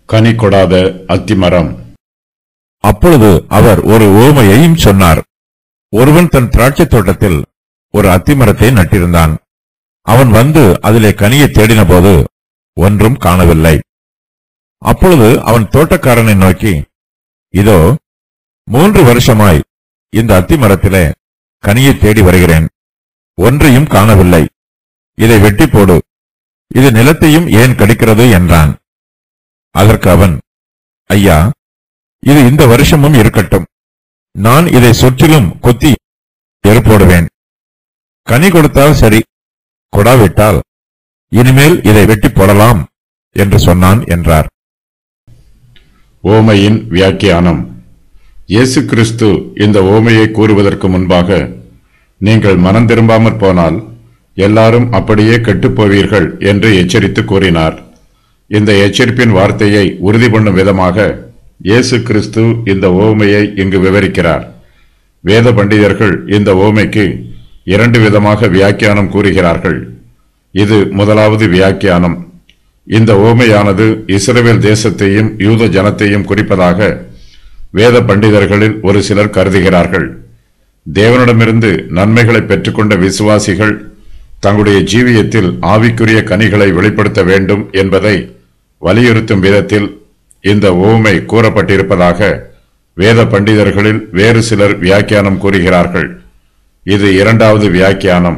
கனி கொடாத அத்திமரம் அப்பொழுது அவர் ஒரு ஓமையையும் சொன்னார் ஒருவன் தன் திராட்சைத் தோட்டத்தில் ஒரு அத்திமரத்தை நட்டிருந்தான் அவன் வந்து அதிலே கனியை தேடினபோது ஒன்றும் காணவில்லை அப்பொழுது அவன் தோட்டக்காரனை நோக்கி இதோ மூன்று வருஷமாய் இந்த அத்திமரத்திலே கனியை தேடி வருகிறேன் ஒன்றையும் காணவில்லை இதை வெட்டி போடு இது நிலத்தையும் ஏன் கடிக்கிறது என்றான் அதற்கு அவன் ஐயா இது இந்த வருஷமும் இருக்கட்டும் நான் இதை சுற்றிலும் கொத்தி எருப்போடுவேன் கனி கொடுத்தால் சரி கொடாவிட்டால் இனிமேல் இதை வெட்டி போடலாம் என்று சொன்னான் என்றார் ஓமையின் வியாக்கியானம் இயேசு கிறிஸ்து இந்த ஓமையை கூறுவதற்கு முன்பாக நீங்கள் மனம் திரும்பாமற் போனால் எல்லாரும் அப்படியே கெட்டுப் போவீர்கள் என்று எச்சரித்து கூறினார் இந்த எச்சரிப்பின் வார்த்தையை உறுதி பண்ணும் விதமாக இயேசு கிறிஸ்து இந்த ஓமையை இங்கு விவரிக்கிறார் வேத பண்டிதர்கள் இந்த ஓமைக்கு இரண்டு விதமாக வியாக்கியானம் கூறுகிறார்கள் இது முதலாவது வியாக்கியானம் இந்த ஓமையானது இஸ்ரவேல் தேசத்தையும் யூத ஜனத்தையும் குறிப்பதாக வேத பண்டிதர்களில் ஒரு சிலர் கருதுகிறார்கள் தேவனிடமிருந்து நன்மைகளை பெற்றுக்கொண்ட விசுவாசிகள் தங்களுடைய ஜீவியத்தில் ஆவிக்குரிய கனிகளை வெளிப்படுத்த வேண்டும் என்பதை வலியுறுத்தும் விதத்தில் இந்த ஓமை கூறப்பட்டிருப்பதாக வேத பண்டிதர்களில் வேறு சிலர் வியாக்கியானம் கூறுகிறார்கள் இது இரண்டாவது வியாக்கியானம்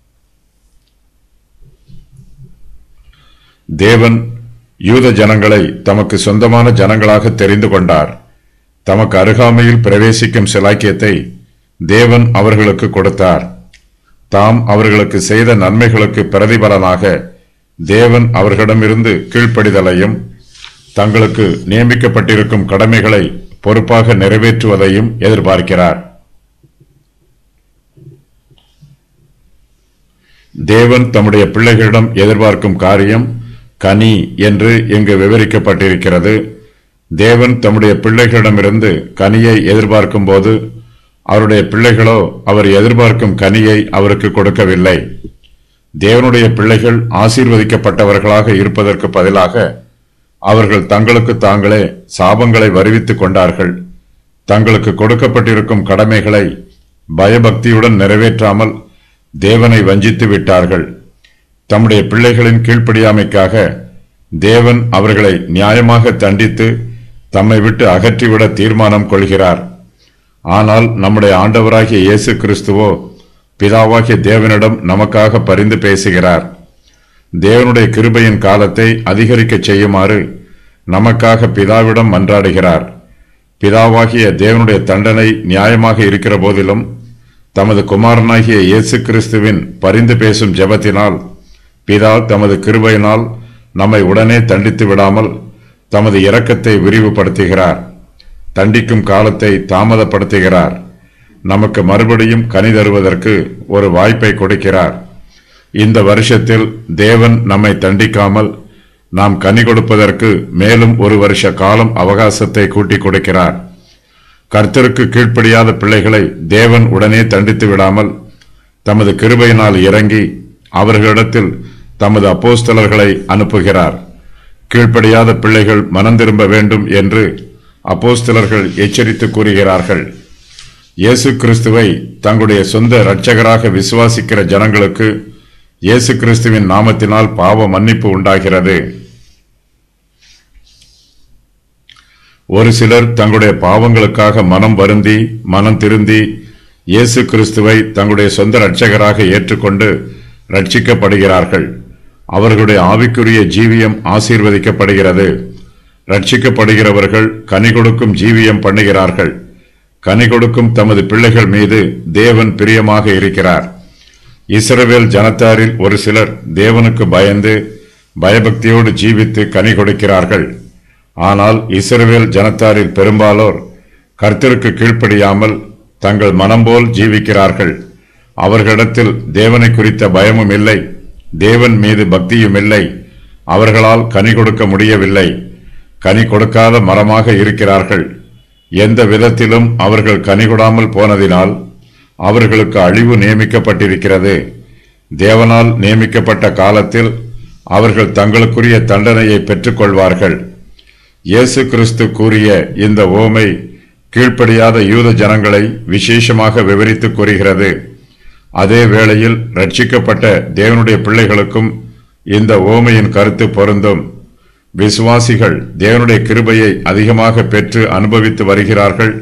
தேவன் யூத ஜனங்களை தமக்கு சொந்தமான ஜனங்களாக தெரிந்து கொண்டார் தமக்கு அருகாமையில் பிரவேசிக்கும் சிலாக்கியத்தை தேவன் அவர்களுக்கு கொடுத்தார் தாம் அவர்களுக்கு செய்த நன்மைகளுக்கு பிரதிபலனாக தேவன் அவர்களிடமிருந்து கீழ்ப்படிதலையும் தங்களுக்கு நியமிக்கப்பட்டிருக்கும் கடமைகளை பொறுப்பாக நிறைவேற்றுவதையும் எதிர்பார்க்கிறார் தேவன் தம்முடைய பிள்ளைகளிடம் எதிர்பார்க்கும் காரியம் கனி என்று இங்கு விவரிக்கப்பட்டிருக்கிறது தேவன் தம்முடைய பிள்ளைகளிடமிருந்து கனியை எதிர்பார்க்கும் போது அவருடைய பிள்ளைகளோ அவர் எதிர்பார்க்கும் கனியை அவருக்கு கொடுக்கவில்லை தேவனுடைய பிள்ளைகள் ஆசீர்வதிக்கப்பட்டவர்களாக இருப்பதற்கு பதிலாக அவர்கள் தங்களுக்கு தாங்களே சாபங்களை வருவித்துக் கொண்டார்கள் தங்களுக்கு கொடுக்கப்பட்டிருக்கும் கடமைகளை பயபக்தியுடன் நிறைவேற்றாமல் தேவனை வஞ்சித்து விட்டார்கள் தம்முடைய பிள்ளைகளின் கீழ்ப்படியாமைக்காக தேவன் அவர்களை நியாயமாக தண்டித்து தம்மை விட்டு அகற்றிவிட தீர்மானம் கொள்கிறார் ஆனால் நம்முடைய ஆண்டவராகிய இயேசு கிறிஸ்துவோ பிதாவாகிய தேவனிடம் நமக்காக பரிந்து பேசுகிறார் தேவனுடைய கிருபையின் காலத்தை அதிகரிக்கச் செய்யுமாறு நமக்காக பிதாவிடம் மன்றாடுகிறார் பிதாவாகிய தேவனுடைய தண்டனை நியாயமாக இருக்கிற போதிலும் தமது குமாரனாகிய இயேசு கிறிஸ்துவின் பரிந்து பேசும் ஜெபத்தினால் பிதா தமது கிருபையினால் நம்மை உடனே தண்டித்து விடாமல் தமது இரக்கத்தை விரிவுபடுத்துகிறார் தண்டிக்கும் காலத்தை தாமதப்படுத்துகிறார் நமக்கு மறுபடியும் கனி தருவதற்கு ஒரு வாய்ப்பை கொடுக்கிறார் இந்த வருஷத்தில் தேவன் நம்மை தண்டிக்காமல் நாம் கனி கொடுப்பதற்கு மேலும் ஒரு வருஷ காலம் அவகாசத்தை கூட்டிக் கொடுக்கிறார் கர்த்தருக்கு கீழ்ப்படியாத பிள்ளைகளை தேவன் உடனே தண்டித்து விடாமல் தமது கிருபையினால் இறங்கி அவர்களிடத்தில் தமது அப்போஸ்தலர்களை அனுப்புகிறார் கீழ்ப்படியாத பிள்ளைகள் மனம் திரும்ப வேண்டும் என்று அப்போஸ்தலர்கள் எச்சரித்து கூறுகிறார்கள் இயேசு கிறிஸ்துவை தங்களுடைய சொந்த இரட்சகராக விசுவாசிக்கிற ஜனங்களுக்கு இயேசு கிறிஸ்துவின் நாமத்தினால் பாவ மன்னிப்பு உண்டாகிறது ஒரு சிலர் தங்களுடைய பாவங்களுக்காக மனம் வருந்தி மனம் திருந்தி இயேசு கிறிஸ்துவை தங்களுடைய சொந்த இரட்சகராக ஏற்றுக்கொண்டு ரட்சிக்கப்படுகிறார்கள் அவர்களுடைய ஆவிக்குரிய ஜீவியம் ஆசீர்வதிக்கப்படுகிறது ரட்சிக்கப்படுகிறவர்கள் கனி கொடுக்கும் ஜீவியம் பண்ணுகிறார்கள் கனி கொடுக்கும் தமது பிள்ளைகள் மீது தேவன் பிரியமாக இருக்கிறார் இஸ்ரவேல் ஜனத்தாரில் ஒரு சிலர் தேவனுக்கு பயந்து பயபக்தியோடு ஜீவித்து கனி கொடுக்கிறார்கள் ஆனால் இஸ்ரவேல் ஜனத்தாரில் பெரும்பாலோர் கர்த்தருக்கு கீழ்ப்படியாமல் தங்கள் மனம் போல் ஜீவிக்கிறார்கள் அவர்களிடத்தில் தேவனை குறித்த பயமும் இல்லை தேவன் மீது பக்தியும் இல்லை அவர்களால் கனி கொடுக்க முடியவில்லை கனி கொடுக்காத மரமாக இருக்கிறார்கள் எந்த விதத்திலும் அவர்கள் கனி கொடாமல் போனதினால் அவர்களுக்கு அழிவு நியமிக்கப்பட்டிருக்கிறது தேவனால் நியமிக்கப்பட்ட காலத்தில் அவர்கள் தங்களுக்குரிய தண்டனையை பெற்றுக்கொள்வார்கள் இயேசு கிறிஸ்து கூறிய இந்த ஓமை கீழ்ப்படியாத யூத ஜனங்களை விசேஷமாக விவரித்து கூறுகிறது அதே வேளையில் ரட்சிக்கப்பட்ட தேவனுடைய பிள்ளைகளுக்கும் இந்த ஓமையின் கருத்து பொருந்தும் விசுவாசிகள் தேவனுடைய கிருபையை அதிகமாக பெற்று அனுபவித்து வருகிறார்கள்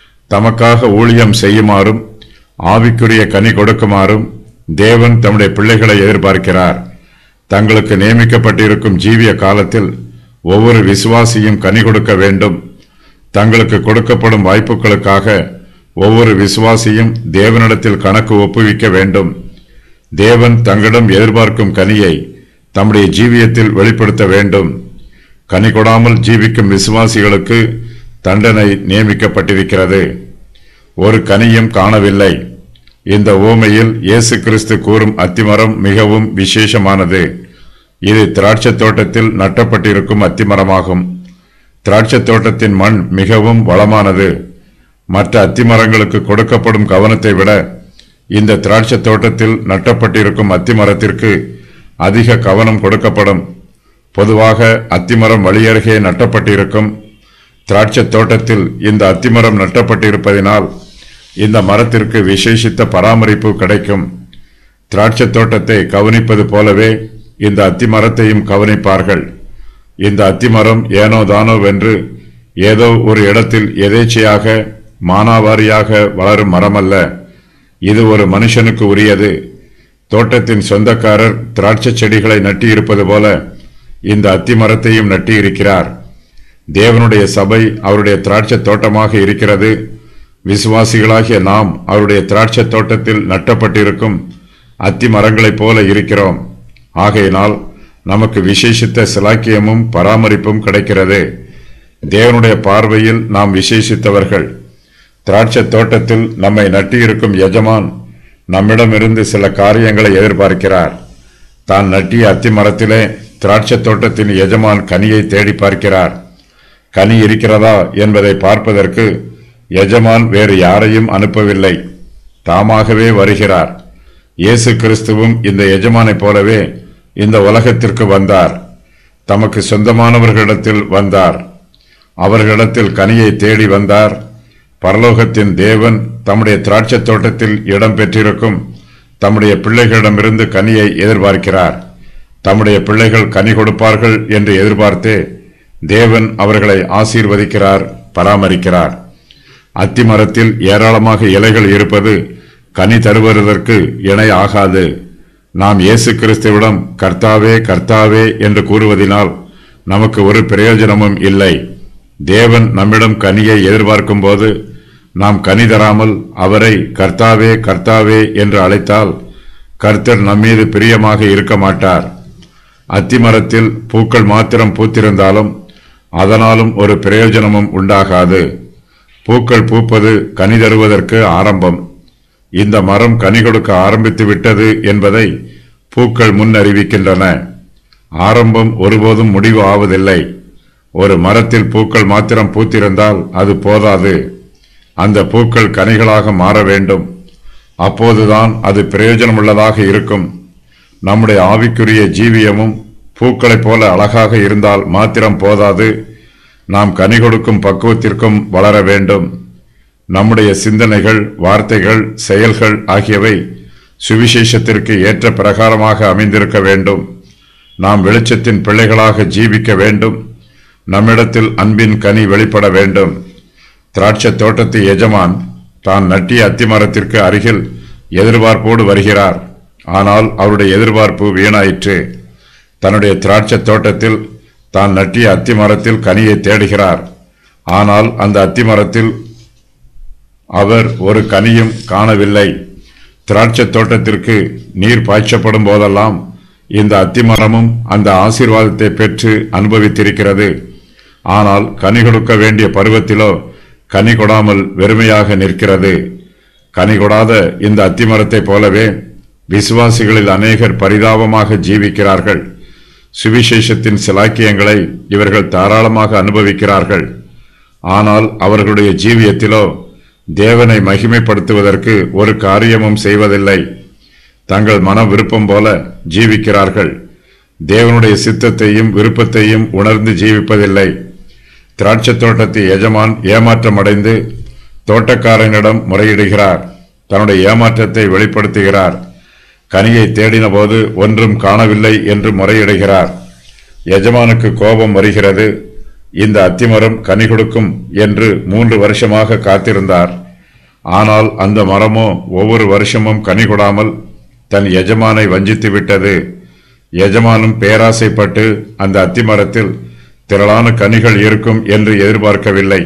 தமக்காக ஊழியம் செய்யுமாறும் ஆவிக்குரிய கனி கொடுக்குமாறும் தேவன் தம்முடைய பிள்ளைகளை எதிர்பார்க்கிறார் தங்களுக்கு நியமிக்கப்பட்டிருக்கும் ஜீவிய காலத்தில் ஒவ்வொரு விசுவாசியும் கனி கொடுக்க வேண்டும் தங்களுக்கு கொடுக்கப்படும் வாய்ப்புகளுக்காக ஒவ்வொரு விசுவாசியும் தேவனிடத்தில் கணக்கு ஒப்புவிக்க வேண்டும் தேவன் தங்களிடம் எதிர்பார்க்கும் கனியை தம்முடைய ஜீவியத்தில் வெளிப்படுத்த வேண்டும் கனி கொடாமல் ஜீவிக்கும் விசுவாசிகளுக்கு தண்டனை நியமிக்கப்பட்டிருக்கிறது ஒரு கனியும் காணவில்லை இந்த ஓமையில் இயேசு கிறிஸ்து கூறும் அத்திமரம் மிகவும் விசேஷமானது இது திராட்சைத் தோட்டத்தில் நட்டப்பட்டிருக்கும் அத்திமரமாகும் திராட்சைத் தோட்டத்தின் மண் மிகவும் வளமானது மற்ற அத்திமரங்களுக்கு கொடுக்கப்படும் கவனத்தை விட இந்த திராட்சைத் தோட்டத்தில் நட்டப்பட்டிருக்கும் அத்திமரத்திற்கு அதிக கவனம் கொடுக்கப்படும் பொதுவாக அத்திமரம் வழியருகே நட்டப்பட்டிருக்கும் திராட்சைத் தோட்டத்தில் இந்த அத்திமரம் நட்டப்பட்டிருப்பதினால் இந்த மரத்திற்கு விசேஷித்த பராமரிப்பு கிடைக்கும் திராட்சைத் தோட்டத்தை கவனிப்பது போலவே இந்த அத்திமரத்தையும் கவனிப்பார்கள் இந்த அத்திமரம் ஏனோ தானோ வென்று ஏதோ ஒரு இடத்தில் எதேச்சையாக மானாவாரியாக வளரும் மரமல்ல இது ஒரு மனுஷனுக்கு உரியது தோட்டத்தின் சொந்தக்காரர் திராட்சை செடிகளை நட்டியிருப்பது போல இந்த அத்திமரத்தையும் நட்டியிருக்கிறார் தேவனுடைய சபை அவருடைய திராட்சை தோட்டமாக இருக்கிறது விசுவாசிகளாகிய நாம் அவருடைய திராட்சை தோட்டத்தில் நட்டப்பட்டிருக்கும் அத்தி மரங்களைப் போல இருக்கிறோம் ஆகையினால் நமக்கு விசேஷித்த சிலாக்கியமும் பராமரிப்பும் கிடைக்கிறது தேவனுடைய பார்வையில் நாம் விசேஷித்தவர்கள் திராட்சை தோட்டத்தில் நம்மை நட்டியிருக்கும் எஜமான் நம்மிடமிருந்து சில காரியங்களை எதிர்பார்க்கிறார் தான் நட்டிய அத்தி மரத்திலே திராட்சை தோட்டத்தின் எஜமான் கனியை தேடி பார்க்கிறார் கனி இருக்கிறதா என்பதை பார்ப்பதற்கு எஜமான் வேறு யாரையும் அனுப்பவில்லை தாமாகவே வருகிறார் இயேசு கிறிஸ்துவும் இந்த எஜமானைப் போலவே இந்த உலகத்திற்கு வந்தார் தமக்கு சொந்தமானவர்களிடத்தில் வந்தார் அவர்களிடத்தில் கனியை தேடி வந்தார் பரலோகத்தின் தேவன் தம்முடைய திராட்சைத் தோட்டத்தில் இடம் பெற்றிருக்கும் தம்முடைய பிள்ளைகளிடமிருந்து கனியை எதிர்பார்க்கிறார் தம்முடைய பிள்ளைகள் கனி கொடுப்பார்கள் என்று எதிர்பார்த்தே தேவன் அவர்களை ஆசீர்வதிக்கிறார் பராமரிக்கிறார் அத்தி மரத்தில் ஏராளமாக இலைகள் இருப்பது கனி தருவதற்கு இணை ஆகாது நாம் இயேசு கிறிஸ்துவிடம் கர்த்தாவே கர்த்தாவே என்று கூறுவதினால் நமக்கு ஒரு பிரயோஜனமும் இல்லை தேவன் நம்மிடம் கனியை எதிர்பார்க்கும் போது நாம் கனி தராமல் அவரை கர்த்தாவே கர்த்தாவே என்று அழைத்தால் கர்த்தர் நம்மீது பிரியமாக இருக்க மாட்டார் அத்திமரத்தில் பூக்கள் மாத்திரம் பூத்திருந்தாலும் அதனாலும் ஒரு பிரயோஜனமும் உண்டாகாது பூக்கள் பூப்பது கனி தருவதற்கு ஆரம்பம் இந்த மரம் கனி கொடுக்க ஆரம்பித்து விட்டது என்பதை பூக்கள் முன் அறிவிக்கின்றன ஆரம்பம் ஒருபோதும் முடிவு ஆவதில்லை ஒரு மரத்தில் பூக்கள் மாத்திரம் பூத்திருந்தால் அது போதாது அந்த பூக்கள் கனிகளாக மாற வேண்டும் அப்போதுதான் அது பிரயோஜனமுள்ளதாக இருக்கும் நம்முடைய ஆவிக்குரிய ஜீவியமும் பூக்களைப் போல அழகாக இருந்தால் மாத்திரம் போதாது நாம் கனி கொடுக்கும் பக்குவத்திற்கும் வளர வேண்டும் நம்முடைய சிந்தனைகள் வார்த்தைகள் செயல்கள் ஆகியவை சுவிசேஷத்திற்கு ஏற்ற பிரகாரமாக அமைந்திருக்க வேண்டும் நாம் வெளிச்சத்தின் பிள்ளைகளாக ஜீவிக்க வேண்டும் நம்மிடத்தில் அன்பின் கனி வெளிப்பட வேண்டும் திராட்சை தோட்டத்து எஜமான் தான் நட்டிய அத்திமரத்திற்கு அருகில் எதிர்பார்ப்போடு வருகிறார் ஆனால் அவருடைய எதிர்பார்ப்பு வீணாயிற்று தன்னுடைய திராட்சை தோட்டத்தில் தான் நட்டிய அத்திமரத்தில் கனியை தேடுகிறார் ஆனால் அந்த அத்திமரத்தில் அவர் ஒரு கனியும் காணவில்லை திராட்சை தோட்டத்திற்கு நீர் பாய்ச்சப்படும் போதெல்லாம் இந்த அத்திமரமும் அந்த ஆசீர்வாதத்தை பெற்று அனுபவித்திருக்கிறது ஆனால் கனி கொடுக்க வேண்டிய பருவத்திலோ கனி கொடாமல் வெறுமையாக நிற்கிறது கனி கொடாத இந்த அத்திமரத்தைப் போலவே விசுவாசிகளில் அநேகர் பரிதாபமாக ஜீவிக்கிறார்கள் சுவிசேஷத்தின் சிலாக்கியங்களை இவர்கள் தாராளமாக அனுபவிக்கிறார்கள் ஆனால் அவர்களுடைய ஜீவியத்திலோ தேவனை மகிமைப்படுத்துவதற்கு ஒரு காரியமும் செய்வதில்லை தங்கள் மன விருப்பம் போல ஜீவிக்கிறார்கள் தேவனுடைய சித்தத்தையும் விருப்பத்தையும் உணர்ந்து ஜீவிப்பதில்லை திராட்சை தோட்டத்து எஜமான் ஏமாற்றமடைந்து தோட்டக்காரனிடம் முறையிடுகிறார் தன்னுடைய ஏமாற்றத்தை வெளிப்படுத்துகிறார் கனியை தேடினபோது ஒன்றும் காணவில்லை என்று முறையிடுகிறார் எஜமானுக்கு கோபம் வருகிறது இந்த அத்திமரம் கனி கொடுக்கும் என்று மூன்று வருஷமாக காத்திருந்தார் ஆனால் அந்த மரமோ ஒவ்வொரு வருஷமும் கனி கொடாமல் தன் எஜமானை வஞ்சித்து விட்டது எஜமானும் பேராசைப்பட்டு அந்த அத்திமரத்தில் திரளான கனிகள் இருக்கும் என்று எதிர்பார்க்கவில்லை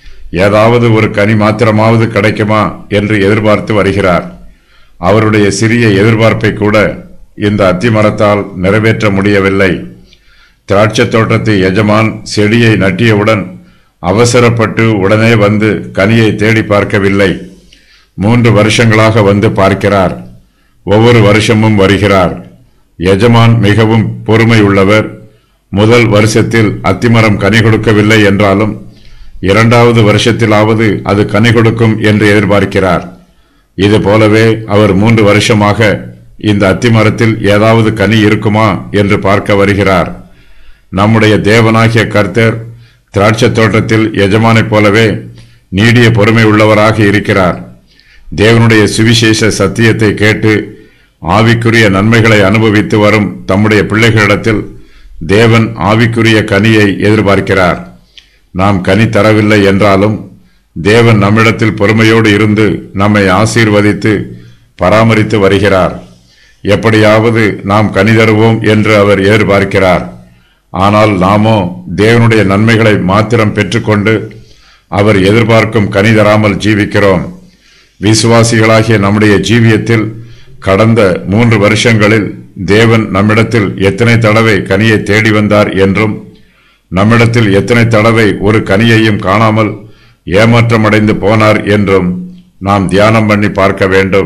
ஏதாவது ஒரு கனி மாத்திரமாவது கிடைக்குமா என்று எதிர்பார்த்து வருகிறார் அவருடைய சிறிய எதிர்பார்ப்பை கூட இந்த அத்திமரத்தால் நிறைவேற்ற முடியவில்லை திராட்சை தோட்டத்து எஜமான் செடியை நட்டியவுடன் அவசரப்பட்டு உடனே வந்து கனியை தேடி பார்க்கவில்லை மூன்று வருஷங்களாக வந்து பார்க்கிறார் ஒவ்வொரு வருஷமும் வருகிறார் எஜமான் மிகவும் பொறுமை உள்ளவர் முதல் வருஷத்தில் அத்திமரம் கனி கொடுக்கவில்லை என்றாலும் இரண்டாவது வருஷத்திலாவது அது கனி கொடுக்கும் என்று எதிர்பார்க்கிறார் இது போலவே அவர் மூன்று வருஷமாக இந்த அத்திமரத்தில் ஏதாவது கனி இருக்குமா என்று பார்க்க வருகிறார் நம்முடைய தேவனாகிய கர்த்தர் திராட்சை தோட்டத்தில் எஜமானைப் போலவே நீடிய பொறுமை உள்ளவராக இருக்கிறார் தேவனுடைய சுவிசேஷ சத்தியத்தை கேட்டு ஆவிக்குரிய நன்மைகளை அனுபவித்து வரும் தம்முடைய பிள்ளைகளிடத்தில் தேவன் ஆவிக்குரிய கனியை எதிர்பார்க்கிறார் நாம் கனி தரவில்லை என்றாலும் தேவன் நம்மிடத்தில் பொறுமையோடு இருந்து நம்மை ஆசீர்வதித்து பராமரித்து வருகிறார் எப்படியாவது நாம் கனி தருவோம் என்று அவர் எதிர்பார்க்கிறார் ஆனால் நாமோ தேவனுடைய நன்மைகளை மாத்திரம் பெற்றுக்கொண்டு அவர் எதிர்பார்க்கும் கனி தராமல் ஜீவிக்கிறோம் விசுவாசிகளாகிய நம்முடைய ஜீவியத்தில் கடந்த மூன்று வருஷங்களில் தேவன் நம்மிடத்தில் எத்தனை தடவை கனியை தேடி வந்தார் என்றும் நம்மிடத்தில் எத்தனை தடவை ஒரு கனியையும் காணாமல் ஏமாற்றமடைந்து போனார் என்றும் நாம் தியானம் பண்ணி பார்க்க வேண்டும்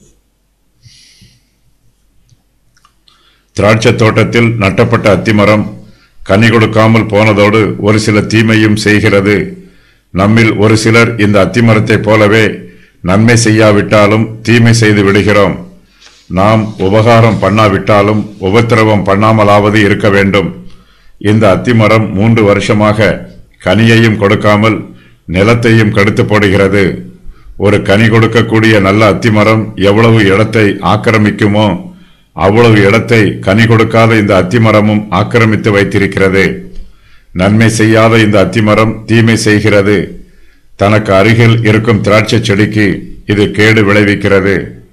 திராட்சை தோட்டத்தில் நட்டப்பட்ட அத்திமரம் கனி கொடுக்காமல் போனதோடு ஒரு சில தீமையும் செய்கிறது நம்மில் ஒரு சிலர் இந்த அத்திமரத்தைப் போலவே நன்மை செய்யாவிட்டாலும் தீமை செய்து விடுகிறோம் நாம் உபகாரம் பண்ணாவிட்டாலும் உபத்திரவம் பண்ணாமலாவது இருக்க வேண்டும் இந்த அத்திமரம் மூன்று வருஷமாக கனியையும் கொடுக்காமல் நிலத்தையும் கடுத்து போடுகிறது ஒரு கனி கொடுக்கக்கூடிய நல்ல அத்திமரம் எவ்வளவு இடத்தை ஆக்கிரமிக்குமோ அவ்வளவு இடத்தை கனி கொடுக்காத இந்த அத்திமரமும் ஆக்கிரமித்து வைத்திருக்கிறது நன்மை செய்யாத இந்த அத்திமரம் தீமை செய்கிறது தனக்கு அருகில் இருக்கும் திராட்சை செடிக்கு இது கேடு விளைவிக்கிறது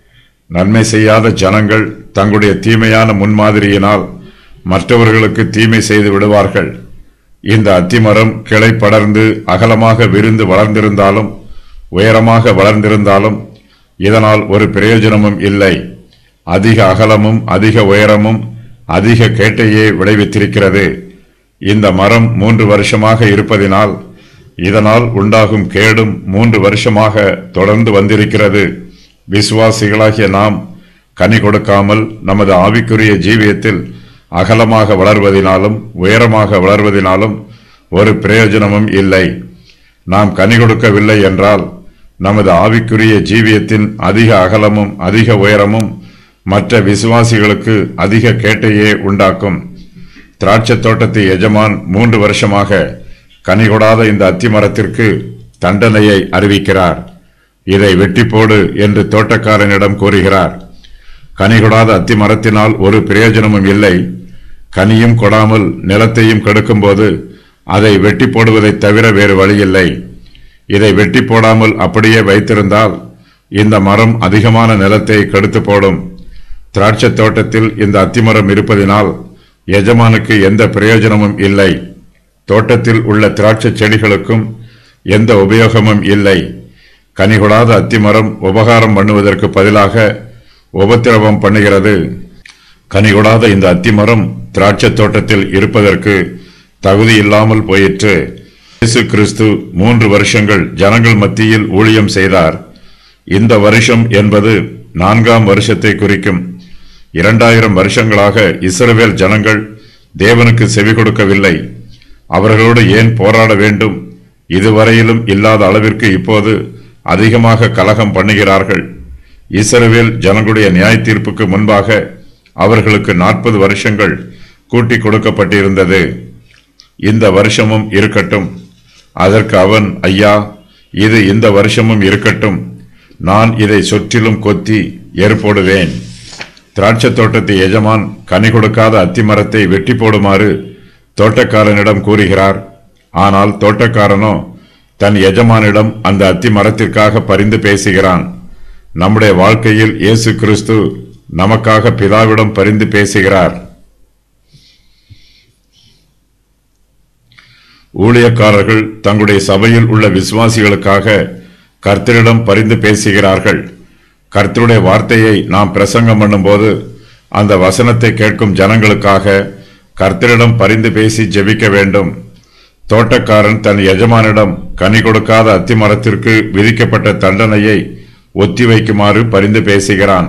நன்மை செய்யாத ஜனங்கள் தங்களுடைய தீமையான முன்மாதிரியினால் மற்றவர்களுக்கு தீமை செய்து விடுவார்கள் இந்த அத்திமரம் கிளை படர்ந்து அகலமாக விரிந்து வளர்ந்திருந்தாலும் உயரமாக வளர்ந்திருந்தாலும் இதனால் ஒரு பிரயோஜனமும் இல்லை அதிக அகலமும் அதிக உயரமும் அதிக கேட்டையே விளைவித்திருக்கிறது இந்த மரம் மூன்று வருஷமாக இருப்பதினால் இதனால் உண்டாகும் கேடும் மூன்று வருஷமாக தொடர்ந்து வந்திருக்கிறது விசுவாசிகளாகிய நாம் கனி கொடுக்காமல் நமது ஆவிக்குரிய ஜீவியத்தில் அகலமாக வளர்வதினாலும் உயரமாக வளர்வதினாலும் ஒரு பிரயோஜனமும் இல்லை நாம் கனி கொடுக்கவில்லை என்றால் நமது ஆவிக்குரிய ஜீவியத்தின் அதிக அகலமும் அதிக உயரமும் மற்ற விசுவாசிகளுக்கு அதிக கேட்டையே உண்டாக்கும் திராட்சை தோட்டத்து எஜமான் மூன்று வருஷமாக கனி கொடாத இந்த அத்திமரத்திற்கு தண்டனையை அறிவிக்கிறார் இதை வெட்டி போடு என்று தோட்டக்காரனிடம் கூறுகிறார் கனி கொடாத அத்திமரத்தினால் ஒரு பிரயோஜனமும் இல்லை கனியும் கொடாமல் நிலத்தையும் கெடுக்கும்போது அதை வெட்டி போடுவதைத் தவிர வேறு வழியில்லை இதை வெட்டி போடாமல் அப்படியே வைத்திருந்தால் இந்த மரம் அதிகமான நிலத்தை கெடுத்து போடும் திராட்சை தோட்டத்தில் இந்த அத்திமரம் இருப்பதினால் எஜமானுக்கு எந்த பிரயோஜனமும் இல்லை தோட்டத்தில் உள்ள திராட்சை செடிகளுக்கும் எந்த உபயோகமும் இல்லை கனிகொடாத அத்திமரம் உபகாரம் பண்ணுவதற்கு பதிலாக உபத்திரவம் பண்ணுகிறது கனிகொடாத இந்த அத்திமரம் திராட்சை தோட்டத்தில் இருப்பதற்கு தகுதி இல்லாமல் போயிற்று இயேசு கிறிஸ்து மூன்று வருஷங்கள் ஜனங்கள் மத்தியில் ஊழியம் செய்தார் இந்த வருஷம் என்பது நான்காம் வருஷத்தை குறிக்கும் இரண்டாயிரம் வருஷங்களாக இஸ்ரவேல் ஜனங்கள் தேவனுக்கு செவி கொடுக்கவில்லை அவர்களோடு ஏன் போராட வேண்டும் இதுவரையிலும் இல்லாத அளவிற்கு இப்போது அதிகமாக கலகம் பண்ணுகிறார்கள் இஸ்ரவேல் ஜனங்களுடைய நியாய தீர்ப்புக்கு முன்பாக அவர்களுக்கு நாற்பது வருஷங்கள் கூட்டி கொடுக்கப்பட்டிருந்தது இந்த வருஷமும் இருக்கட்டும் அதற்கு அவன் ஐயா இது இந்த வருஷமும் இருக்கட்டும் நான் இதை சுற்றிலும் கொத்தி எருப்போடுவேன் திராட்சைத் தோட்டத்து எஜமான் கனி கொடுக்காத அத்திமரத்தை வெட்டி போடுமாறு தோட்டக்காரனிடம் கூறுகிறார் ஆனால் தோட்டக்காரனோ தன் எஜமானிடம் அந்த அத்தி மரத்திற்காக பரிந்து பேசுகிறான் நம்முடைய வாழ்க்கையில் இயேசு கிறிஸ்து நமக்காக பிதாவிடம் பரிந்து பேசுகிறார் ஊழியக்காரர்கள் தங்களுடைய சபையில் உள்ள விசுவாசிகளுக்காக கர்த்தரிடம் பரிந்து பேசுகிறார்கள் கர்த்தருடைய வார்த்தையை நாம் பிரசங்கம் பண்ணும்போது அந்த வசனத்தை கேட்கும் ஜனங்களுக்காக கர்த்தரிடம் பரிந்து பேசி ஜெபிக்க வேண்டும் தோட்டக்காரன் தன் எஜமானிடம் கனி கொடுக்காத அத்திமரத்திற்கு விதிக்கப்பட்ட தண்டனையை ஒத்திவைக்குமாறு பரிந்து பேசுகிறான்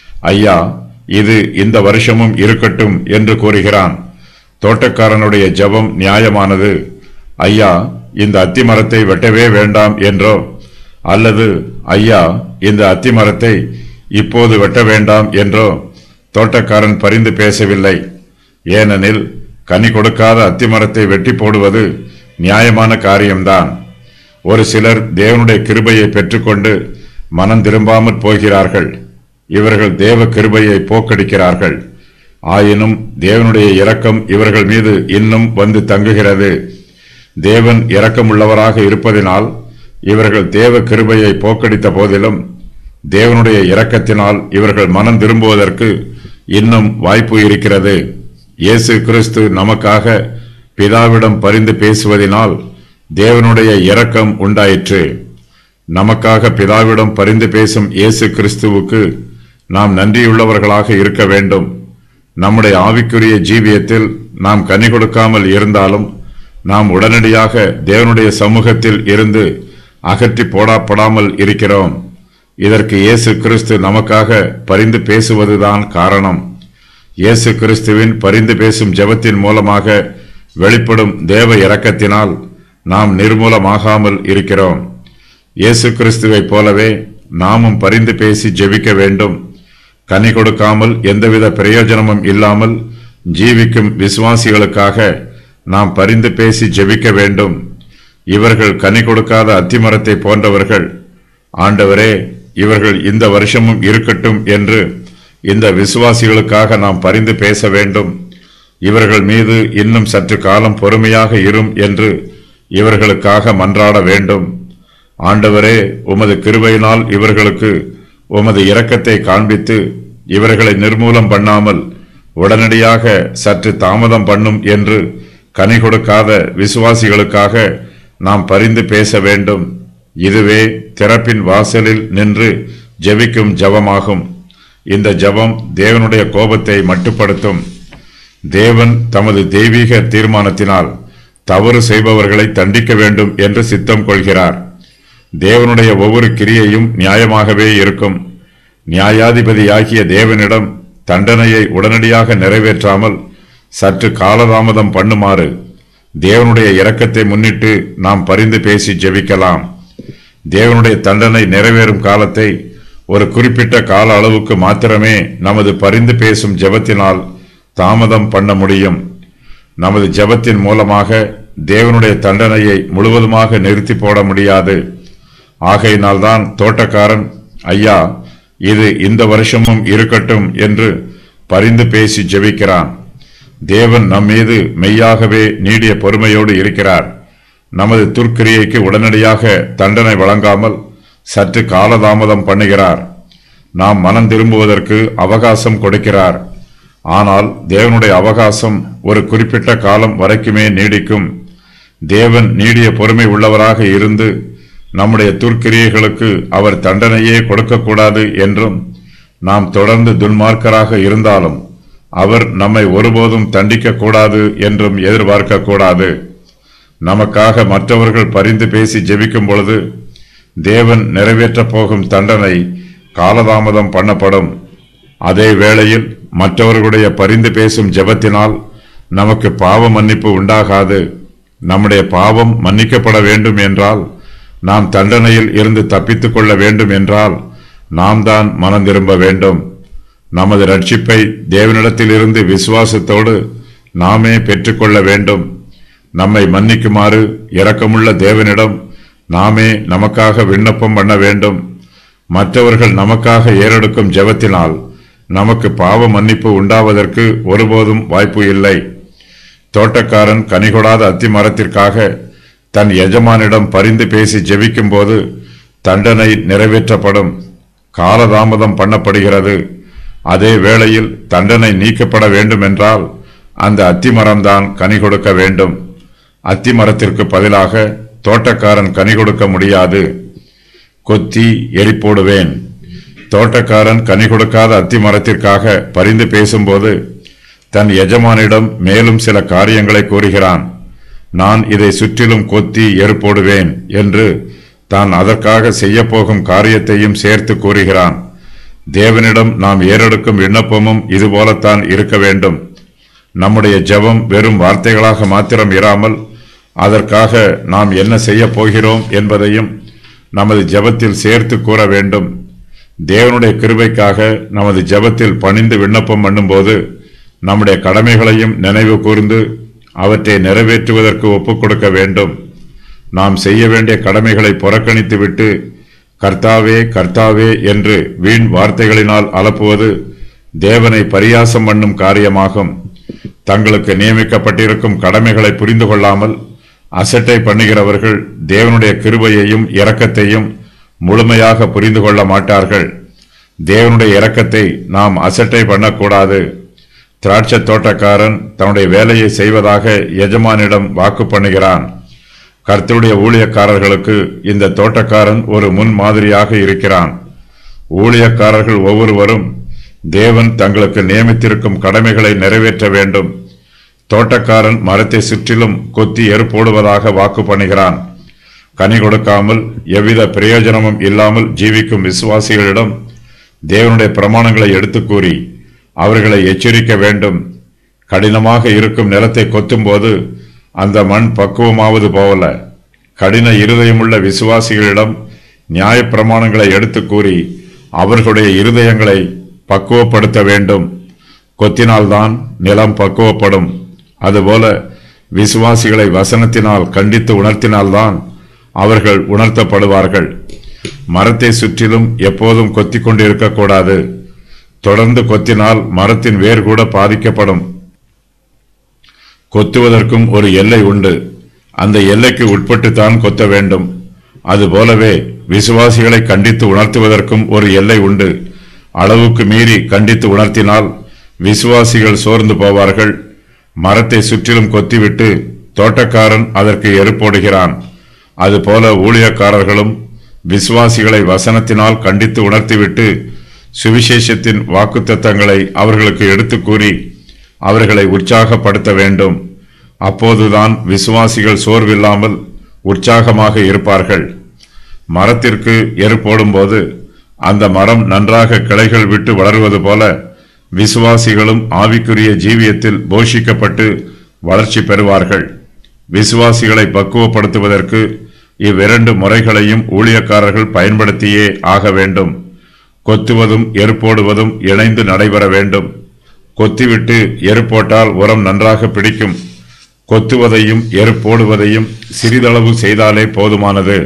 ஐயா இது இந்த வருஷமும் இருக்கட்டும் என்று கூறுகிறான் தோட்டக்காரனுடைய ஜெபம் நியாயமானது ஐயா இந்த அத்திமரத்தை வெட்டவே வேண்டாம் என்றோ அல்லது ஐயா இந்த அத்திமரத்தை இப்போது வெட்ட வேண்டாம் என்றோ தோட்டக்காரன் பரிந்து பேசவில்லை ஏனெனில் கனி கொடுக்காத அத்திமரத்தை வெட்டி போடுவது நியாயமான காரியம்தான் ஒரு சிலர் தேவனுடைய கிருபையை பெற்றுக்கொண்டு மனம் திரும்பாமற் போகிறார்கள் இவர்கள் தேவ கிருபையை போக்கடிக்கிறார்கள் ஆயினும் தேவனுடைய இரக்கம் இவர்கள் மீது இன்னும் வந்து தங்குகிறது தேவன் இரக்கமுள்ளவராக இருப்பதினால் இவர்கள் தேவ கிருபையை போக்கடித்த போதிலும் தேவனுடைய இரக்கத்தினால் இவர்கள் மனம் திரும்புவதற்கு இன்னும் வாய்ப்பு இருக்கிறது இயேசு கிறிஸ்து நமக்காக பிதாவிடம் பரிந்து பேசுவதினால் தேவனுடைய இரக்கம் உண்டாயிற்று நமக்காக பிதாவிடம் பரிந்து பேசும் இயேசு கிறிஸ்துவுக்கு நாம் நன்றியுள்ளவர்களாக இருக்க வேண்டும் நம்முடைய ஆவிக்குரிய ஜீவியத்தில் நாம் கனி கொடுக்காமல் இருந்தாலும் நாம் உடனடியாக தேவனுடைய சமூகத்தில் இருந்து அகற்றி போடப்படாமல் இருக்கிறோம் இதற்கு இயேசு கிறிஸ்து நமக்காக பரிந்து பேசுவதுதான் காரணம் இயேசு கிறிஸ்துவின் பரிந்து பேசும் ஜெபத்தின் மூலமாக வெளிப்படும் தேவ இரக்கத்தினால் நாம் நிர்மூலமாகாமல் இருக்கிறோம் இயேசு கிறிஸ்துவைப் போலவே நாமும் பரிந்து பேசி ஜெபிக்க வேண்டும் கனி கொடுக்காமல் எந்தவித பிரயோஜனமும் இல்லாமல் ஜீவிக்கும் விசுவாசிகளுக்காக நாம் பரிந்து பேசி ஜெபிக்க வேண்டும் இவர்கள் கனி கொடுக்காத அத்திமரத்தை போன்றவர்கள் ஆண்டவரே இவர்கள் இந்த வருஷமும் இருக்கட்டும் என்று இந்த விசுவாசிகளுக்காக நாம் பரிந்து பேச வேண்டும் இவர்கள் மீது இன்னும் சற்று காலம் பொறுமையாக இரும் என்று இவர்களுக்காக மன்றாட வேண்டும் ஆண்டவரே உமது கிருபையினால் இவர்களுக்கு உமது இரக்கத்தை காண்பித்து இவர்களை நிர்மூலம் பண்ணாமல் உடனடியாக சற்று தாமதம் பண்ணும் என்று கனி கொடுக்காத விசுவாசிகளுக்காக நாம் பரிந்து பேச வேண்டும் இதுவே திறப்பின் வாசலில் நின்று ஜெபிக்கும் ஜெபமாகும் இந்த ஜெபம் தேவனுடைய கோபத்தை மட்டுப்படுத்தும் தேவன் தமது தெய்வீக தீர்மானத்தினால் தவறு செய்பவர்களை தண்டிக்க வேண்டும் என்று சித்தம் கொள்கிறார் தேவனுடைய ஒவ்வொரு கிரியையும் நியாயமாகவே இருக்கும் நியாயாதிபதியாகிய தேவனிடம் தண்டனையை உடனடியாக நிறைவேற்றாமல் சற்று காலதாமதம் பண்ணுமாறு தேவனுடைய இரக்கத்தை முன்னிட்டு நாம் பரிந்து பேசி ஜெபிக்கலாம் தேவனுடைய தண்டனை நிறைவேறும் காலத்தை ஒரு குறிப்பிட்ட கால அளவுக்கு மாத்திரமே நமது பரிந்து பேசும் ஜெபத்தினால் தாமதம் பண்ண முடியும் நமது ஜெபத்தின் மூலமாக தேவனுடைய தண்டனையை முழுவதுமாக நிறுத்தி போட முடியாது ஆகையினால்தான் தோட்டக்காரன் ஐயா இது இந்த வருஷமும் இருக்கட்டும் என்று பரிந்து பேசி ஜெபிக்கிறான் தேவன் நம்மீது மெய்யாகவே நீடிய பொறுமையோடு இருக்கிறார் நமது துர்க்கிரியைக்கு உடனடியாக தண்டனை வழங்காமல் சற்று காலதாமதம் பண்ணுகிறார் நாம் மனம் திரும்புவதற்கு அவகாசம் கொடுக்கிறார் ஆனால் தேவனுடைய அவகாசம் ஒரு குறிப்பிட்ட காலம் வரைக்குமே நீடிக்கும் தேவன் நீடிய பொறுமை உள்ளவராக இருந்து நம்முடைய துர்க்கிரியைகளுக்கு அவர் தண்டனையே கொடுக்கக்கூடாது என்றும் நாம் தொடர்ந்து துன்மார்க்கராக இருந்தாலும் அவர் நம்மை ஒருபோதும் தண்டிக்க கூடாது என்றும் எதிர்பார்க்க கூடாது நமக்காக மற்றவர்கள் பரிந்து பேசி ஜெபிக்கும் பொழுது தேவன் நிறைவேற்றப் போகும் தண்டனை காலதாமதம் பண்ணப்படும் அதே வேளையில் மற்றவர்களுடைய பரிந்து பேசும் ஜெபத்தினால் நமக்கு பாவ மன்னிப்பு உண்டாகாது நம்முடைய பாவம் மன்னிக்கப்பட வேண்டும் என்றால் நாம் தண்டனையில் இருந்து தப்பித்துக் கொள்ள வேண்டும் என்றால் நாம் தான் மனம் திரும்ப வேண்டும் நமது ரட்சிப்பை தேவனிடத்திலிருந்து விசுவாசத்தோடு நாமே பெற்றுக்கொள்ள வேண்டும் நம்மை மன்னிக்குமாறு இரக்கமுள்ள தேவனிடம் நாமே நமக்காக விண்ணப்பம் பண்ண வேண்டும் மற்றவர்கள் நமக்காக ஏறெடுக்கும் ஜெபத்தினால் நமக்கு பாவ மன்னிப்பு உண்டாவதற்கு ஒருபோதும் வாய்ப்பு இல்லை தோட்டக்காரன் கனிகொடாத அத்தி மரத்திற்காக தன் எஜமானிடம் பரிந்து பேசி ஜெபிக்கும் போது தண்டனை நிறைவேற்றப்படும் காலதாமதம் பண்ணப்படுகிறது அதே வேளையில் தண்டனை நீக்கப்பட வேண்டும் என்றால் அந்த அத்திமரம்தான் கனி கொடுக்க வேண்டும் அத்திமரத்திற்கு பதிலாக தோட்டக்காரன் கனி கொடுக்க முடியாது கொத்தி எரி போடுவேன் தோட்டக்காரன் கனி கொடுக்காத அத்தி மரத்திற்காக பரிந்து பேசும்போது தன் எஜமானிடம் மேலும் சில காரியங்களை கூறுகிறான் நான் இதை சுற்றிலும் கொத்தி எரு போடுவேன் என்று தான் அதற்காக செய்யப்போகும் காரியத்தையும் சேர்த்து கூறுகிறான் தேவனிடம் நாம் ஏறெடுக்கும் விண்ணப்பமும் இதுபோலத்தான் இருக்க வேண்டும் நம்முடைய ஜெபம் வெறும் வார்த்தைகளாக மாத்திரம் இராமல் அதற்காக நாம் என்ன செய்யப் போகிறோம் என்பதையும் நமது ஜெபத்தில் சேர்த்து கூற வேண்டும் தேவனுடைய கிருபைக்காக நமது ஜெபத்தில் பணிந்து விண்ணப்பம் பண்ணும்போது நம்முடைய கடமைகளையும் நினைவு கூர்ந்து அவற்றை நிறைவேற்றுவதற்கு ஒப்புக் கொடுக்க வேண்டும் நாம் செய்ய வேண்டிய கடமைகளை புறக்கணித்துவிட்டு கர்த்தாவே கர்த்தாவே என்று வீண் வார்த்தைகளினால் அலப்புவது தேவனை பரியாசம் பண்ணும் காரியமாகும் தங்களுக்கு நியமிக்கப்பட்டிருக்கும் கடமைகளை புரிந்து கொள்ளாமல் அசட்டை பண்ணுகிறவர்கள் தேவனுடைய கிருபையையும் இரக்கத்தையும் முழுமையாக புரிந்து கொள்ள மாட்டார்கள் தேவனுடைய இரக்கத்தை நாம் அசட்டை பண்ணக்கூடாது திராட்சை தோட்டக்காரன் தன்னுடைய வேலையை செய்வதாக எஜமானிடம் வாக்கு பண்ணுகிறான் கர்த்தருடைய ஊழியக்காரர்களுக்கு இந்த தோட்டக்காரன் ஒரு முன் மாதிரியாக இருக்கிறான் ஊழியக்காரர்கள் ஒவ்வொருவரும் தேவன் தங்களுக்கு நியமித்திருக்கும் கடமைகளை நிறைவேற்ற வேண்டும் தோட்டக்காரன் மரத்தை சுற்றிலும் கொத்தி எரு போடுவதாக வாக்கு பண்ணுகிறான் கனி கொடுக்காமல் எவ்வித பிரயோஜனமும் இல்லாமல் ஜீவிக்கும் விசுவாசிகளிடம் தேவனுடைய பிரமாணங்களை எடுத்துக் கூறி அவர்களை எச்சரிக்க வேண்டும் கடினமாக இருக்கும் நிலத்தை கொத்தும்போது அந்த மண் பக்குவமாவது போவல கடின இருதயமுள்ள விசுவாசிகளிடம் நியாயப்பிரமாணங்களை எடுத்துக் கூறி அவர்களுடைய இருதயங்களை பக்குவப்படுத்த வேண்டும் கொத்தினால்தான் நிலம் பக்குவப்படும் அதுபோல விசுவாசிகளை வசனத்தினால் கண்டித்து உணர்த்தினால்தான் அவர்கள் உணர்த்தப்படுவார்கள் மரத்தை சுற்றிலும் எப்போதும் கொத்திக் கொண்டிருக்கக்கூடாது தொடர்ந்து கொத்தினால் மரத்தின் வேர் கூட பாதிக்கப்படும் கொத்துவதற்கும் ஒரு எல்லை உண்டு அந்த எல்லைக்கு உட்பட்டுத்தான் கொத்த வேண்டும் அதுபோலவே விசுவாசிகளை கண்டித்து உணர்த்துவதற்கும் ஒரு எல்லை உண்டு அளவுக்கு மீறி கண்டித்து உணர்த்தினால் விசுவாசிகள் சோர்ந்து போவார்கள் மரத்தை சுற்றிலும் கொத்திவிட்டு தோட்டக்காரன் அதற்கு எருப்போடுகிறான் அதுபோல ஊழியக்காரர்களும் விசுவாசிகளை வசனத்தினால் கண்டித்து உணர்த்திவிட்டு சுவிசேஷத்தின் வாக்குத்தத்தங்களை அவர்களுக்கு எடுத்துக் கூறி அவர்களை உற்சாகப்படுத்த வேண்டும் அப்போதுதான் விசுவாசிகள் சோர்வில்லாமல் உற்சாகமாக இருப்பார்கள் மரத்திற்கு எரு போடும்போது அந்த மரம் நன்றாக கிளைகள் விட்டு வளருவது போல விசுவாசிகளும் ஆவிக்குரிய ஜீவியத்தில் போஷிக்கப்பட்டு வளர்ச்சி பெறுவார்கள் விசுவாசிகளை பக்குவப்படுத்துவதற்கு இவ்விரண்டு முறைகளையும் ஊழியக்காரர்கள் பயன்படுத்தியே ஆக வேண்டும் கொத்துவதும் எருப்போடுவதும் இணைந்து நடைபெற வேண்டும் கொத்திவிட்டு எரு போட்டால் உரம் நன்றாக பிடிக்கும் கொத்துவதையும் எரு போடுவதையும் சிறிதளவு செய்தாலே போதுமானது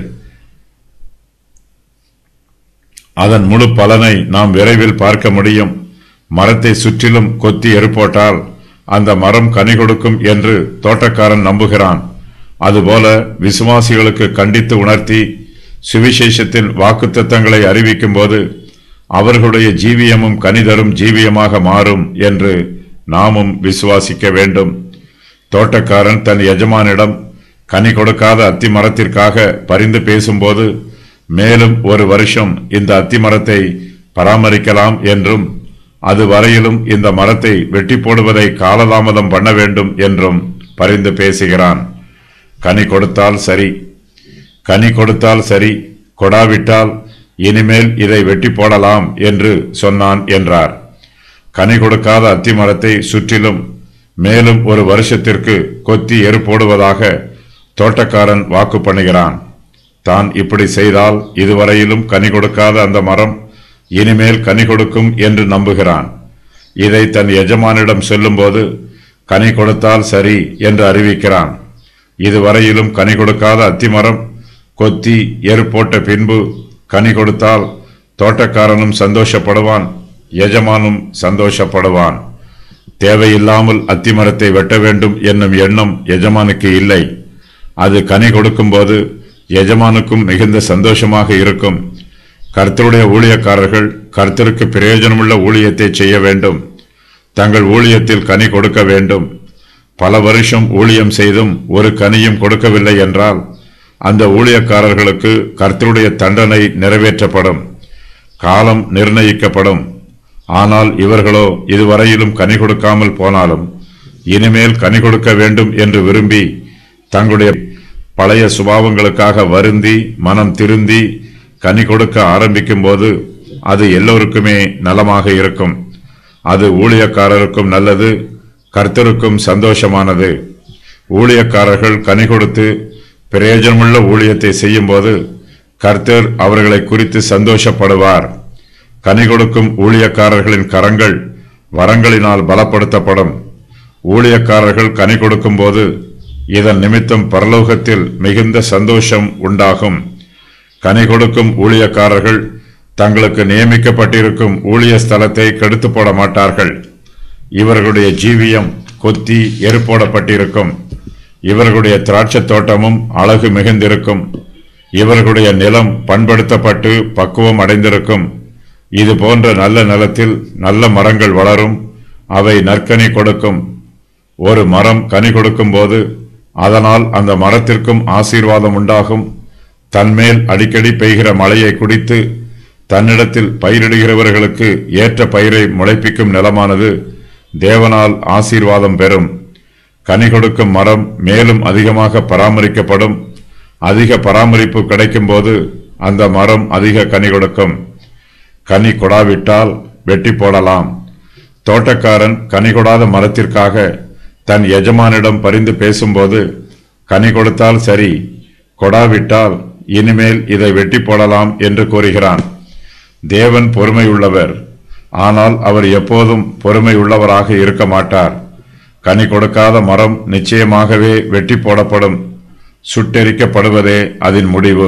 அதன் முழு பலனை நாம் விரைவில் பார்க்க முடியும் மரத்தை சுற்றிலும் கொத்தி எரு போட்டால் அந்த மரம் கனி கொடுக்கும் என்று தோட்டக்காரன் நம்புகிறான் அதுபோல விசுவாசிகளுக்கு கண்டித்து உணர்த்தி சுவிசேஷத்தின் வாக்குத்தத்தங்களை அறிவிக்கும் போது அவர்களுடைய ஜீவியமும் கனிதரும் ஜீவியமாக மாறும் என்று நாமும் விசுவாசிக்க வேண்டும் தோட்டக்காரன் தன் எஜமானிடம் கனி கொடுக்காத அத்தி மரத்திற்காக பரிந்து பேசும்போது மேலும் ஒரு வருஷம் இந்த அத்தி மரத்தை பராமரிக்கலாம் என்றும் அது வரையிலும் இந்த மரத்தை வெட்டி போடுவதை காலதாமதம் பண்ண வேண்டும் என்றும் பரிந்து பேசுகிறான் கனி கொடுத்தால் சரி கனி கொடுத்தால் சரி கொடாவிட்டால் இனிமேல் இதை வெட்டி போடலாம் என்று சொன்னான் என்றார் கனி கொடுக்காத அத்தி மரத்தை சுற்றிலும் மேலும் ஒரு வருஷத்திற்கு கொத்தி எரு போடுவதாக தோட்டக்காரன் வாக்கு பண்ணுகிறான் தான் இப்படி செய்தால் இதுவரையிலும் கனி கொடுக்காத அந்த மரம் இனிமேல் கனி கொடுக்கும் என்று நம்புகிறான் இதை தன் எஜமானிடம் சொல்லும்போது கனி கொடுத்தால் சரி என்று அறிவிக்கிறான் இதுவரையிலும் கனி கொடுக்காத அத்திமரம் கொத்தி எரு போட்ட பின்பு கனி கொடுத்தால் தோட்டக்காரனும் சந்தோஷப்படுவான் எஜமானும் சந்தோஷப்படுவான் தேவையில்லாமல் அத்திமரத்தை வெட்ட வேண்டும் என்னும் எண்ணம் எஜமானுக்கு இல்லை அது கனி கொடுக்கும்போது எஜமானுக்கும் மிகுந்த சந்தோஷமாக இருக்கும் கர்த்தருடைய ஊழியக்காரர்கள் கர்த்தருக்கு பிரயோஜனமுள்ள ஊழியத்தை செய்ய வேண்டும் தங்கள் ஊழியத்தில் கனி கொடுக்க வேண்டும் பல வருஷம் ஊழியம் செய்தும் ஒரு கனியும் கொடுக்கவில்லை என்றால் அந்த ஊழியக்காரர்களுக்கு கர்த்தருடைய தண்டனை நிறைவேற்றப்படும் காலம் நிர்ணயிக்கப்படும் ஆனால் இவர்களோ இதுவரையிலும் கனி கொடுக்காமல் போனாலும் இனிமேல் கனி கொடுக்க வேண்டும் என்று விரும்பி தங்களுடைய பழைய சுபாவங்களுக்காக வருந்தி மனம் திருந்தி கனி கொடுக்க ஆரம்பிக்கும் போது அது எல்லோருக்குமே நலமாக இருக்கும் அது ஊழியக்காரருக்கும் நல்லது கர்த்தருக்கும் சந்தோஷமானது ஊழியக்காரர்கள் கனி கொடுத்து பிரயோஜனமுள்ள ஊழியத்தை செய்யும்போது கர்த்தர் அவர்களை குறித்து சந்தோஷப்படுவார் கனி கொடுக்கும் ஊழியக்காரர்களின் கரங்கள் வரங்களினால் பலப்படுத்தப்படும் ஊழியக்காரர்கள் கனி கொடுக்கும்போது இதன் நிமித்தம் பரலோகத்தில் மிகுந்த சந்தோஷம் உண்டாகும் கனி கொடுக்கும் ஊழியக்காரர்கள் தங்களுக்கு நியமிக்கப்பட்டிருக்கும் ஊழிய ஸ்தலத்தை கெடுத்து போட மாட்டார்கள் இவர்களுடைய ஜீவியம் கொத்தி எருப்போடப்பட்டிருக்கும் இவர்களுடைய திராட்சை தோட்டமும் அழகு மிகுந்திருக்கும் இவர்களுடைய நிலம் பண்படுத்தப்பட்டு பக்குவம் அடைந்திருக்கும் இது போன்ற நல்ல நிலத்தில் நல்ல மரங்கள் வளரும் அவை நற்கனி கொடுக்கும் ஒரு மரம் கனி கொடுக்கும் போது அதனால் அந்த மரத்திற்கும் ஆசீர்வாதம் உண்டாகும் தன்மேல் அடிக்கடி பெய்கிற மழையை குடித்து தன்னிடத்தில் பயிரிடுகிறவர்களுக்கு ஏற்ற பயிரை முளைப்பிக்கும் நிலமானது தேவனால் ஆசீர்வாதம் பெறும் கனி கொடுக்கும் மரம் மேலும் அதிகமாக பராமரிக்கப்படும் அதிக பராமரிப்பு கிடைக்கும்போது அந்த மரம் அதிக கனி கொடுக்கும் கனி கொடாவிட்டால் வெட்டி போடலாம் தோட்டக்காரன் கனி கொடாத மரத்திற்காக தன் எஜமானிடம் பரிந்து பேசும்போது கனி கொடுத்தால் சரி கொடாவிட்டால் இனிமேல் இதை வெட்டி போடலாம் என்று கூறுகிறான் தேவன் பொறுமை உள்ளவர் ஆனால் அவர் எப்போதும் பொறுமை உள்ளவராக இருக்க மாட்டார் கனி கொடுக்காத மரம் நிச்சயமாகவே வெட்டி போடப்படும் சுட்டெரிக்கப்படுவதே அதன் முடிவு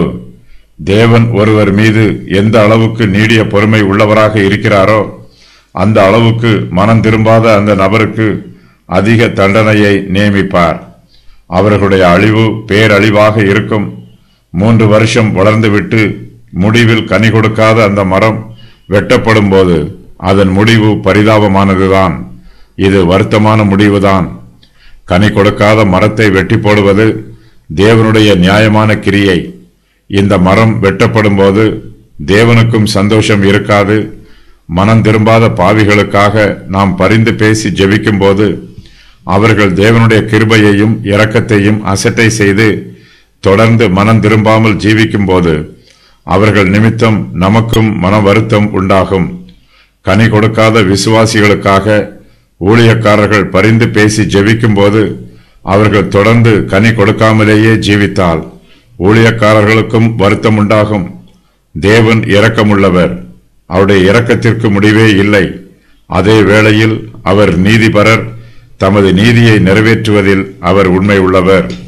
தேவன் ஒருவர் மீது எந்த அளவுக்கு நீடிய பொறுமை உள்ளவராக இருக்கிறாரோ அந்த அளவுக்கு மனம் திரும்பாத அந்த நபருக்கு அதிக தண்டனையை நியமிப்பார் அவர்களுடைய அழிவு பேரழிவாக இருக்கும் மூன்று வருஷம் வளர்ந்துவிட்டு முடிவில் கனி கொடுக்காத அந்த மரம் வெட்டப்படும் போது அதன் முடிவு பரிதாபமானதுதான் இது வருத்தமான முடிவுதான் கனி கொடுக்காத மரத்தை வெட்டி போடுவது தேவனுடைய நியாயமான கிரியை இந்த மரம் வெட்டப்படும் போது தேவனுக்கும் சந்தோஷம் இருக்காது மனம் திரும்பாத பாவிகளுக்காக நாம் பரிந்து பேசி ஜெபிக்கும் போது அவர்கள் தேவனுடைய கிருபையையும் இரக்கத்தையும் அசட்டை செய்து தொடர்ந்து மனம் திரும்பாமல் ஜீவிக்கும் போது அவர்கள் நிமித்தம் நமக்கும் மன வருத்தம் உண்டாகும் கனி கொடுக்காத விசுவாசிகளுக்காக ஊழியக்காரர்கள் பரிந்து பேசி ஜெபிக்கும் போது அவர்கள் தொடர்ந்து கனி கொடுக்காமலேயே ஜீவித்தால் ஊழியக்காரர்களுக்கும் வருத்தம் உண்டாகும் தேவன் இரக்கமுள்ளவர் அவருடைய இரக்கத்திற்கு முடிவே இல்லை அதே வேளையில் அவர் நீதிபரர் தமது நீதியை நிறைவேற்றுவதில் அவர் உண்மை உள்ளவர்